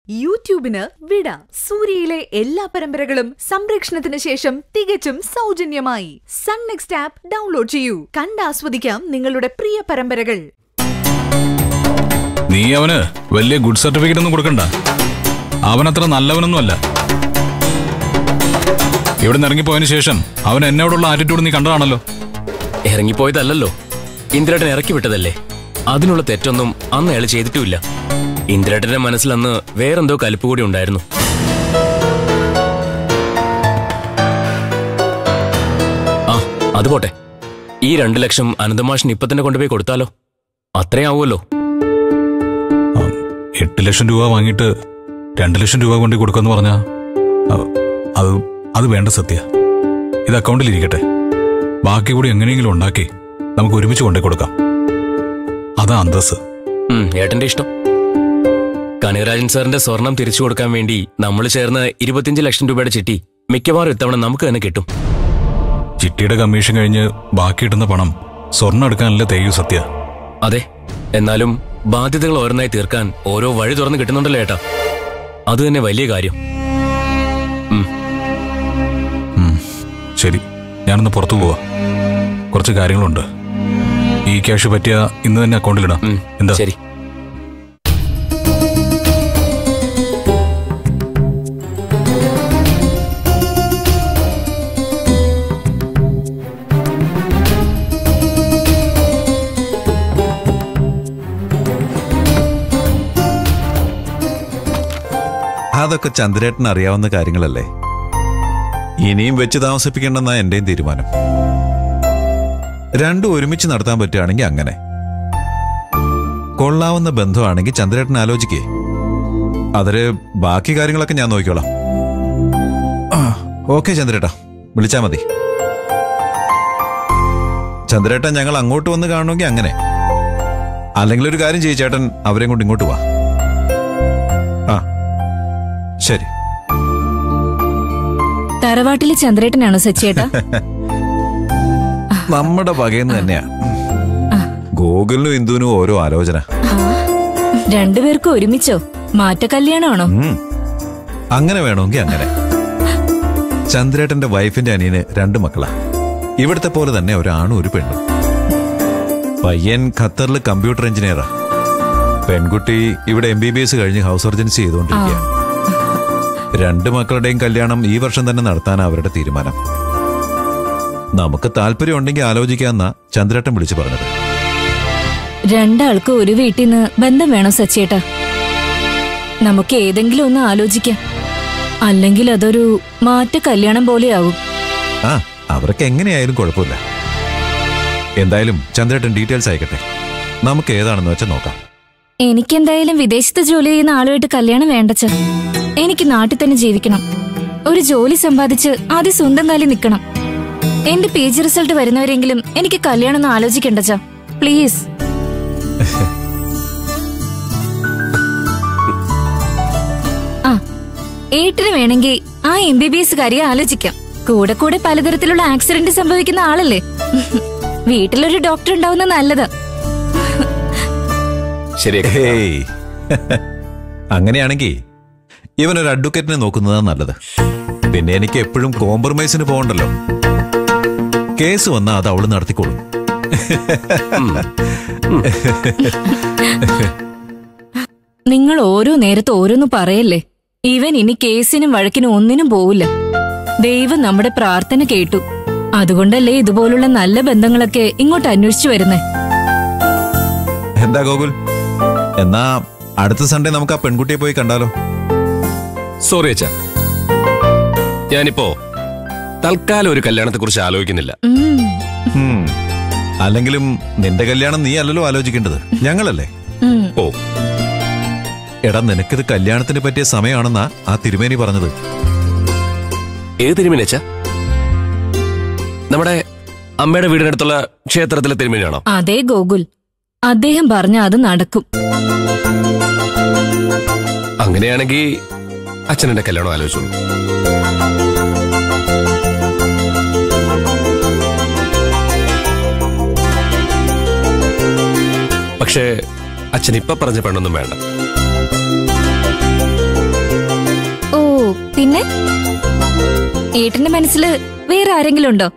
യൂട്യൂബിന് വിട സൂര്യയിലെ എല്ലാ പരമ്പരകളും സംരക്ഷണത്തിന് ശേഷം തികച്ചും സൗജന്യമായി സൺ നെക്സ്റ്റ് ആപ്പ് ഡൗൺലോഡ് ചെയ്യൂ കണ്ടാസ്വദിക്കാം നിങ്ങളുടെ പ്രിയ പരമ്പരകൾ നീ അവന് വലിയ ഗുഡ് സർട്ടിഫിക്കറ്റ് ഒന്നും കൊടുക്കണ്ട അവനത്ര നല്ലവനൊന്നും അല്ല ഇവിടെ നിന്ന് ഇറങ്ങിപ്പോയതിനു ശേഷം അവൻ എന്നോടുള്ള ആറ്റിറ്റ്യൂഡ് നീ കണ്ടതാണല്ലോ ഇറങ്ങിപ്പോയതല്ലല്ലോ ഇന്ദ്രേട്ടൻ ഇറക്കി വിട്ടതല്ലേ അതിനുള്ള തെറ്റൊന്നും അന്ന് അയാൾ ചെയ്തിട്ടുമില്ല ഇന്ദ്രേട്ടന്റെ മനസ്സിൽ അന്ന് വേറെന്തോ കലിപ്പ് കൂടി ഉണ്ടായിരുന്നു ആ അത് പോട്ടെ ഈ രണ്ടു ലക്ഷം അനന്തമാഷിന് ഇപ്പൊ തന്നെ കൊണ്ടുപോയി കൊടുത്താലോ അത്രയും ആവുമല്ലോ ആ, എട്ട് ലക്ഷം രൂപ വാങ്ങിയിട്ട് രണ്ട് ലക്ഷം രൂപ കൊണ്ട് കൊടുക്കാന്ന് പറഞ്ഞാ ആ, അത് അത് വേണ്ട സത്യ ഇത് അക്കൗണ്ടിൽ ഇരിക്കട്ടെ ബാക്കി കൂടി എങ്ങനെയെങ്കിലും ഉണ്ടാക്കി നമുക്ക് ഒരുമിച്ച് കൊണ്ടേ കൊടുക്കാം അതാ അന്തസ് ഉം, ഏട്ടന്റെ ഇഷ്ടം കനകരാജൻ സാറിന്റെ സ്വർണം തിരിച്ചു കൊടുക്കാൻ വേണ്ടി നമ്മൾ ചേർന്ന് ഇരുപത്തിയഞ്ച് ലക്ഷം രൂപയുടെ ചിട്ടി മിക്കവാറും ഇത്തവണ നമുക്ക് തന്നെ കിട്ടും ചിട്ടിയുടെ കമ്മീഷൻ കഴിഞ്ഞ് ബാക്കി കിട്ടുന്ന പണം സ്വർണ്ണം എടുക്കാനല്ല തേയു സത്യ അതെ എന്നാലും ബാധ്യതകൾ ഓരോന്നായി തീർക്കാൻ ഓരോ വഴി തുറന്ന് കിട്ടുന്നുണ്ടല്ലോ ഏട്ടാ അത് തന്നെ വലിയ കാര്യം ഉം, ഉം, ശരി ഞാനൊന്ന് പുറത്തു പോവാ കുറച്ച് കാര്യങ്ങളുണ്ട് ഈ ക്യാഷ് പറ്റിയ ഇന്ന് തന്നെ അക്കൗണ്ടിലിടാം ഉം, എന്താ ശരി അതൊക്കെ ചന്ദ്രേട്ടൻ അറിയാവുന്ന കാര്യങ്ങളല്ലേ ഇനിയും വെച്ച് താമസിപ്പിക്കണമെന്നാ എന്റെയും തീരുമാനം രണ്ടും ഒരുമിച്ച് നടത്താൻ പറ്റുകയാണെങ്കിൽ അങ്ങനെ കൊള്ളാവുന്ന ബന്ധമാണെങ്കിൽ ചന്ദ്രേട്ടൻ ആലോചിക്കേ അതില് ബാക്കി കാര്യങ്ങളൊക്കെ ഞാൻ നോക്കിക്കോളാം ആ, ഓക്കെ ചന്ദ്രേട്ടാ വിളിച്ചാ മതി ചന്ദ്രേട്ടൻ ഞങ്ങൾ അങ്ങോട്ട് വന്ന് കാണുമെങ്കിൽ അങ്ങനെ അല്ലെങ്കിൽ ഒരു കാര്യം ചെയ്യും ചേട്ടൻ അവരെയും കൊണ്ട് ഇങ്ങോട്ട് വാ ആ ശരി തറവാട്ടിലെ ചന്ദ്രേട്ടനാണോ സച്ചേട്ടാ നമ്മുടെ വകയെന്ന് തന്നെയാ ഗോകുലിനും ഇന്ദുവിനും ഓരോ ആലോചന രണ്ടുപേർക്കും ഒരുമിച്ചോ മാറ്റ കല്യാണമാണോ ഉം. അങ്ങനെ വേണമെങ്കിൽ അങ്ങനെ ചന്ദ്രേട്ടന്റെ വൈഫിന്റെ അനിയന് രണ്ട് മക്കളാ ഇവിടുത്തെ പോലെ തന്നെ ഒരാണും ഒരു പെണ്ണും പയ്യൻ ഖത്തറിൽ കമ്പ്യൂട്ടർ എഞ്ചിനീയറാ പെൺകുട്ടി ഇവിടെ എം ബി ബി എസ് കഴിഞ്ഞ് ഹൗസ് സർജൻസി ചെയ്തുകൊണ്ടിരിക്കുക രണ്ട് മക്കളുടെയും കല്യാണം ഈ വർഷം തന്നെ നടത്താനാ അവരുടെ തീരുമാനം നമുക്ക് താല്പര്യം ഉണ്ടെങ്കിൽ ആലോചിക്കാന്നാ ചന്ദ്രേട്ടൻ വിളിച്ചു പറഞ്ഞത് രണ്ടാൾക്ക് ഒരു വീട്ടിൽ നിന്ന് ബന്ധം വേണോ സച്ചേട്ടാ നമുക്ക് ഏതെങ്കിലും ഒന്ന് ആലോചിക്കാം അല്ലെങ്കിൽ അതൊരു മാറ്റ കല്യാണം പോലെയാവും ആ അവർക്ക് എങ്ങനെയായാലും കുഴപ്പമില്ല എന്തായാലും ചന്ദ്രേട്ടൻ ഡീറ്റെയിൽസ് അയക്കട്ടെ നമുക്ക് ഏതാണെന്ന് വെച്ചാൽ നോക്കാം എനിക്കെന്തായാലും വിദേശത്ത് ജോലി ചെയ്യുന്ന ആളുമായിട്ട് കല്യാണം വേണ്ടച്ച എനിക്ക് നാട്ടിൽ തന്നെ ജീവിക്കണം ഒരു ജോലി സമ്പാദിച്ച് ആദ്യം സ്വന്തം കാലിൽ നിൽക്കണം എന്റെ പി ജി റിസൾട്ട് വരുന്നവരെങ്കിലും എനിക്ക് കല്യാണം ഒന്ന് ആലോചിക്കണ്ടച്ച പ്ലീസ് ആ ഏട്ടിന് വേണമെങ്കിൽ ആ എം ബി ബി എസ് കാര്യം ആലോചിക്കാം കൂടെ കൂടെ പലതരത്തിലുള്ള ആക്സിഡന്റ് സംഭവിക്കുന്ന ആളല്ലേ വീട്ടിലൊരു ഡോക്ടർ ഉണ്ടാവുന്ന നല്ലതാ ശരിയാക്കാം ഹേയ് അങ്ങനെയാണെങ്കിൽ ഇവനൊരു അഡ്വക്കേറ്റിനെ നോക്കുന്നതാ നല്ലത് പിന്നെ എനിക്ക് എപ്പോഴും കോംപ്രമൈസിന് പോകണ്ടല്ലോ കേസ് വന്നാൽ അത് അവള് നടത്തിക്കോളും നിങ്ങൾ ഓരോ നേരത്ത് ഓരോന്ന് പറയല്ലേ ഇവൻ ഇനി കേസിനും വഴക്കിനും ഒന്നിനും പോവില്ല ദൈവം നമ്മുടെ പ്രാർത്ഥന കേട്ടു അതുകൊണ്ടല്ലേ ഇതുപോലുള്ള നല്ല ബന്ധങ്ങളൊക്കെ ഇങ്ങോട്ട് അന്വേഷിച്ചു വരുന്നേ എന്താ ഗോകുൽ എന്നാ അടുത്ത സൺഡേ നമുക്ക് ആ പെൺകുട്ടിയെ പോയി കണ്ടാലോ സോറി അച്ഛാ ഞാനിപ്പോ തൽക്കാലം ഒരു കല്യാണത്തെ കുറിച്ച് ആലോചിക്കുന്നില്ല ഉം, ഉം. അല്ലെങ്കിലും നിന്റെ കല്യാണം നീ അല്ലല്ലോ ആലോചിക്കേണ്ടത് ഞങ്ങളല്ലേ ഉം. ഓ എടാ നിനക്കിത് കല്യാണത്തിന് പറ്റിയ സമയമാണെന്നാ ആ തിരുമേനി പറഞ്ഞത് ഏത് തിരുമേനി അച്ഛാ നമ്മുടെ അമ്മയുടെ വീടിനടുത്തുള്ള ക്ഷേത്രത്തിലെ തിരുമേനിയാണോ അതെ ഗോകുൽ അദ്ദേഹം പറഞ്ഞ അത് നടക്കും അങ്ങനെയാണെങ്കിൽ അച്ഛൻ എന്റെ കല്യാണം ആലോചിച്ചോളൂ പക്ഷേ അച്ഛൻ ഇപ്പൊ പറഞ്ഞ പെണ്ണൊന്നും വേണ്ട പിന്നെ ഏട്ടന്റെ മനസ്സിൽ വേറെ ആരെങ്കിലും ഉണ്ടോ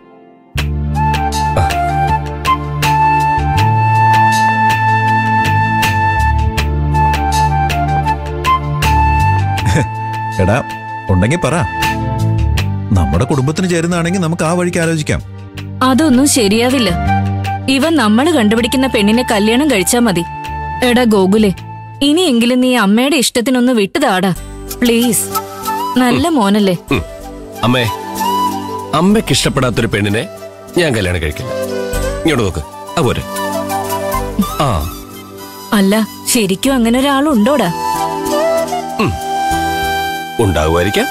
എടാ ഉണ്ടെങ്കിൽ പറ നമ്മുടെ കുടുംബത്തിന് ചേരുന്നതാണെങ്കിൽ നമുക്ക് ആ വഴിക്ക് ആലോചിക്കാം അതൊന്നും ശരിയാവില്ല ഇവൻ നമ്മൾ കണ്ടുപിടിക്കുന്ന പെണ്ണിനെ കല്യാണം കഴിച്ചാ മതി എടാ ഗോകുലെ ഇനിയെങ്കിലും നീ അമ്മയുടെ ഇഷ്ടത്തിനൊന്ന് വിട്ടുതാടാ പ്ലീസ് നല്ല മോനല്ലേ ഉം. അമ്മേ അമ്മയ്ക്ക് ഇഷ്ടപ്പെടാത്തൊരു പെണ്ണിനെ ഞാൻ കല്യാണം കഴിക്കില്ല ഇങ്ങോട്ട് നോക്ക് അതുപോലെ ആ അല്ല ശരിക്കും അങ്ങനെ ഒരാളുണ്ടോടാ ഉണ്ടാകുമായിരിക്കാം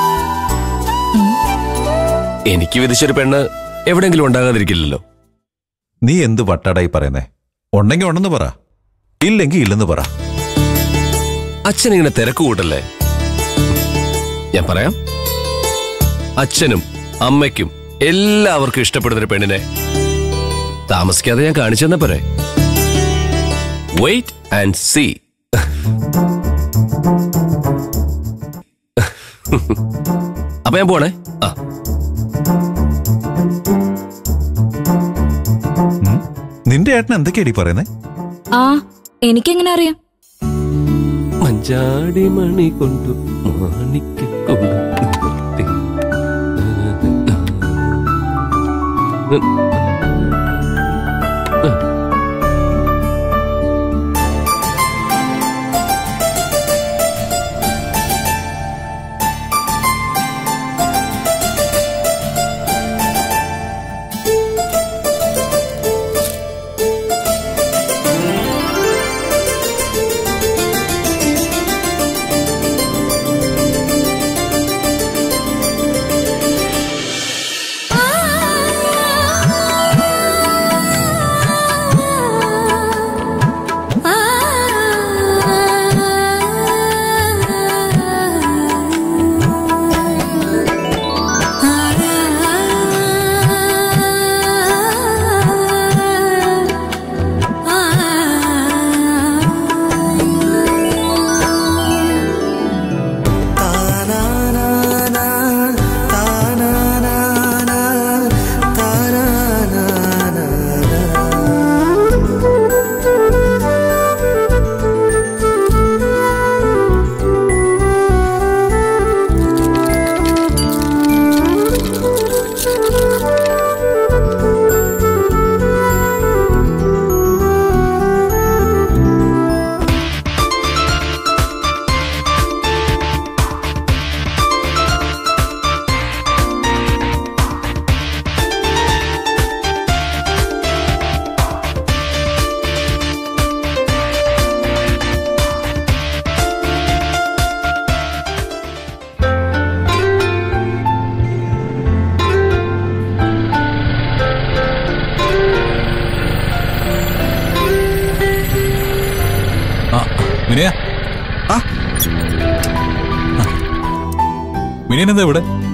എനിക്ക് വിധിച്ചൊരു പെണ്ണ് എവിടെങ്കിലും ഉണ്ടാകാതിരിക്കില്ലല്ലോ നീ എന്ത് വട്ടാടായി പറയുന്നേ ഉണ്ടെങ്കിൽ ഉണ്ടെന്ന് പറ ഇല്ലെങ്കിൽ ഇല്ലെന്ന് പറ അച്ഛൻ ഇങ്ങനെ തിരക്ക് കൂട്ടല്ലേ ഞാൻ പറയാം അച്ഛനും അമ്മയ്ക്കും എല്ലാവർക്കും ഇഷ്ടപ്പെടുന്ന ഒരു പെണ്ണിനെ താമസിക്കാതെ ഞാൻ കാണിച്ചു തന്ന പോരെ വെയിറ്റ് ആൻഡ് സീ അപ്പൊ ഞാൻ പോണേ ആ ഉം? നിന്റെ ഏട്ടൻ എന്തൊക്കെയാടി പറയുന്നേ ആ എനിക്കെങ്ങനെ അറിയാം മഞ്ചാടി മണി കൊണ്ടു മാണിക്ക കൊണ്ടു നിർത്തി. ആ മിനിയ ആ മിനിയൻ എന്താ ഇവിടെ